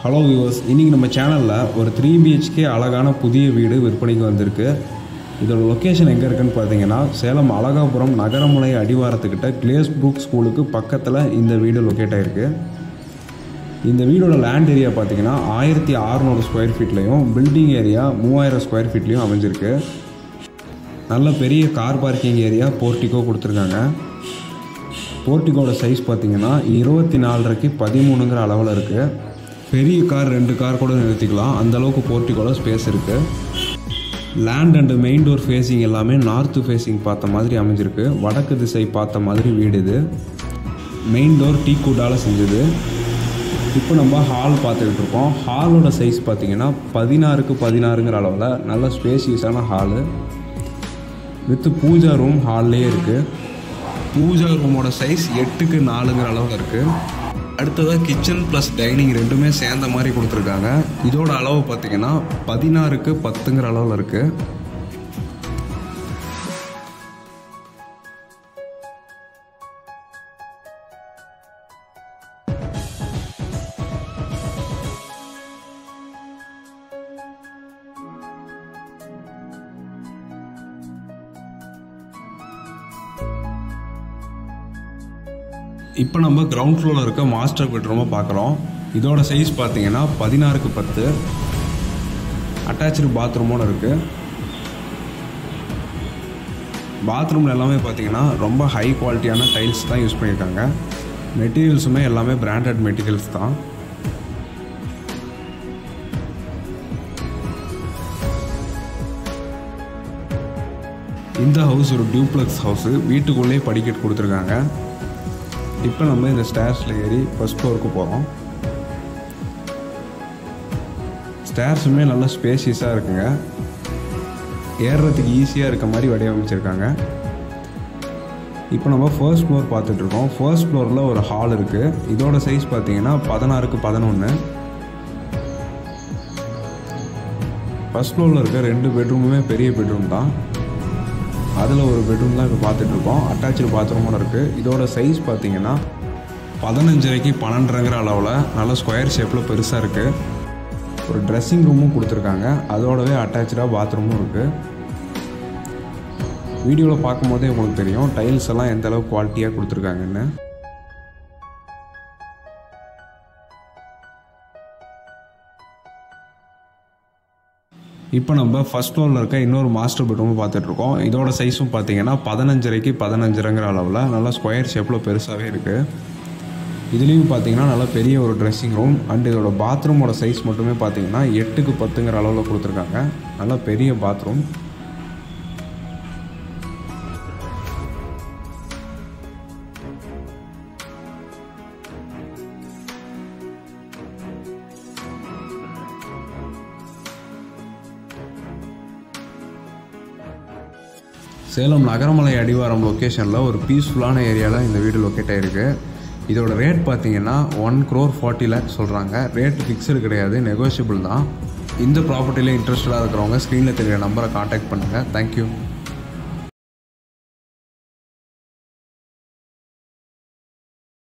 hello viewers இன்றைக்கி நம்ம சேனலில் ஒரு த்ரீ பிஹெச்கே அழகான புதிய வீடு விற்பனைக்கு வந்திருக்கு இதோட லொக்கேஷன் எங்கே இருக்குன்னு பார்த்தீங்கன்னா சேலம் அழகாபுரம் நகரமுனை அடிவாரத்துக்கிட்ட கிளேஸ் புக் ஸ்கூலுக்கு பக்கத்தில் இந்த வீடு லொக்கேட் ஆகிருக்கு இந்த வீடோட லேண்ட் ஏரியா பார்த்தீங்கன்னா ஆயிரத்தி அறநூறு ஸ்கொயர் ஃபீட்லேயும் பில்டிங் ஏரியா மூவாயிரம் ஸ்கொயர் ஃபீட்லேயும் அமைஞ்சிருக்கு நல்ல பெரிய கார் பார்க்கிங் ஏரியா போர்ட்டிகோ கொடுத்துருக்காங்க போர்ட்டிகோட சைஸ் பார்த்தீங்கன்னா இருபத்தி நாலரைக்கு பதிமூணுங்கிற அளவில் இருக்குது பெரிய கார் ரெண்டு கார் கூட நிறுத்திக்கலாம் அந்த அளவுக்கு போர்ட்டிகோட ஸ்பேஸ் இருக்குது land and main door facing எல்லாமே நார்த்து ஃபேஸிங் பார்த்த மாதிரி அமைஞ்சிருக்கு வடக்கு திசை பார்த்த மாதிரி வீடு இது மெயின் டோர் டீ கூட்டால் செஞ்சது இப்போ நம்ம ஹால் பார்த்துக்கிட்டு இருக்கோம் ஹாலோட சைஸ் பார்த்தீங்கன்னா பதினாறுக்கு பதினாறுங்கிற அளவில் நல்ல ஸ்பேசியஸான ஹாலு வித் பூஜா ரூம் ஹால்லேயே இருக்குது பூஜா ரூமோட சைஸ் எட்டுக்கு நாலுங்கிற அளவில் இருக்குது அடுத்ததாக கிச்சன் ப்ளஸ் டைனிங் ரெண்டுமே சேர்ந்த மாதிரி கொடுத்துருக்காங்க இதோட அளவு பார்த்தீங்கன்னா பதினாறுக்கு பத்துங்கிற அளவில் இருக்குது இப்போ நம்ம கிரவுண்ட் ஃப்ளோரில் இருக்க மாஸ்டர் பெட்ரூமை பார்க்குறோம் இதோட சைஸ் பார்த்தீங்கன்னா பதினாறுக்கு பத்து அட்டாச்சு பாத்ரூமோட இருக்குது பாத்ரூமில் எல்லாமே பார்த்தீங்கன்னா ரொம்ப ஹை குவாலிட்டியான டைல்ஸ் தான் யூஸ் பண்ணியிருக்காங்க மெட்டீரியல்ஸுமே எல்லாமே பிராண்டட் மெட்டீரியல்ஸ் தான் இந்த ஹவுஸ் ஒரு டியூப்ளெக்ஸ் ஹவுஸு வீட்டுக்குள்ளேயே படிக்கட் கொடுத்துருக்காங்க இப்போ நம்ம இந்த ஸ்டேர்ஸில் ஏறி ஃபஸ்ட் ஃப்ளோருக்கு போகிறோம் ஸ்டேர்ஸுமே நல்லா ஸ்பேசியஸாக இருக்குங்க ஏறுறதுக்கு ஈஸியாக இருக்க மாதிரி வடிவமைச்சிருக்காங்க இப்போ நம்ம ஃபர்ஸ்ட் ஃப்ளோர் பார்த்துட்ருக்கோம் ஃபர்ஸ்ட் ஃப்ளோரில் ஒரு ஹால் இருக்குது இதோட சைஸ் பார்த்தீங்கன்னா பதினாறுக்கு பதினொன்று ஃபர்ஸ்ட் ஃப்ளோரில் இருக்க ரெண்டு பெட்ரூமுமே பெரிய பெட்ரூம் தான் அதில் ஒரு பெட்ரூம் தான் இப்போ பார்த்துட்ருக்கோம் அட்டாச்சு பாத்ரூமோட இருக்குது இதோட சைஸ் பார்த்தீங்கன்னா பதினஞ்சரைக்கு பன்னெண்டுங்கிற அளவில் நல்ல ஸ்கொயர் ஷேப்பில் பெருசாக இருக்குது ஒரு ட்ரெஸ்ஸிங் ரூமும் கொடுத்துருக்காங்க அதோடவே அட்டாச்சாக பாத்ரூமும் இருக்குது வீடியோவில் பார்க்கும்போதே உங்களுக்கு தெரியும் டைல்ஸ் எல்லாம் எந்த அளவுக்கு குவாலிட்டியாக கொடுத்துருக்காங்கன்னு இப்போ நம்ம ஃபஸ்ட் ஃப்ளோரில் இருக்க இன்னொரு மாஸ்டர் பெட்ரூம் பார்த்துட்ருக்கோம் இதோட சைஸும் பார்த்தீங்கன்னா பதினஞ்சரைக்கு பதினஞ்சரைங்கிற அளவில் நல்லா ஸ்கொயர் ஷேப்பில் பெருசாகவே இருக்குது இதுலேயும் பார்த்தீங்கன்னா நல்லா பெரிய ஒரு ட்ரெஸ்ஸிங் ரூம் அண்ட் இதோட பாத்ரூமோட சைஸ் மட்டுமே பார்த்தீங்கன்னா எட்டுக்கு பத்துங்கிற அளவில் கொடுத்துருக்காங்க நல்லா பெரிய பாத்ரூம் சேலம் நகரமலை அடிவாரம் லொக்கேஷனில் ஒரு பீஸ்ஃபுல்லான ஏரியாவில் இந்த வீடு லொக்கேட் ஆகிருக்கு இதோட ரேட் பார்த்தீங்கன்னா ஒன் க்ரோர் ஃபார்ட்டி லேக்ஸ் சொல்கிறாங்க ரேட் ஃபிக்ஸ்டு கிடையாது நெகோஷியபிள் தான் இந்த ப்ராப்பர்ட்டியில் இன்ட்ரெஸ்டடாக இருக்கிறவங்க ஸ்க்ரீனில் தெரியிற நம்பரை காண்டாக்ட் பண்ணுங்கள் தேங்க்யூ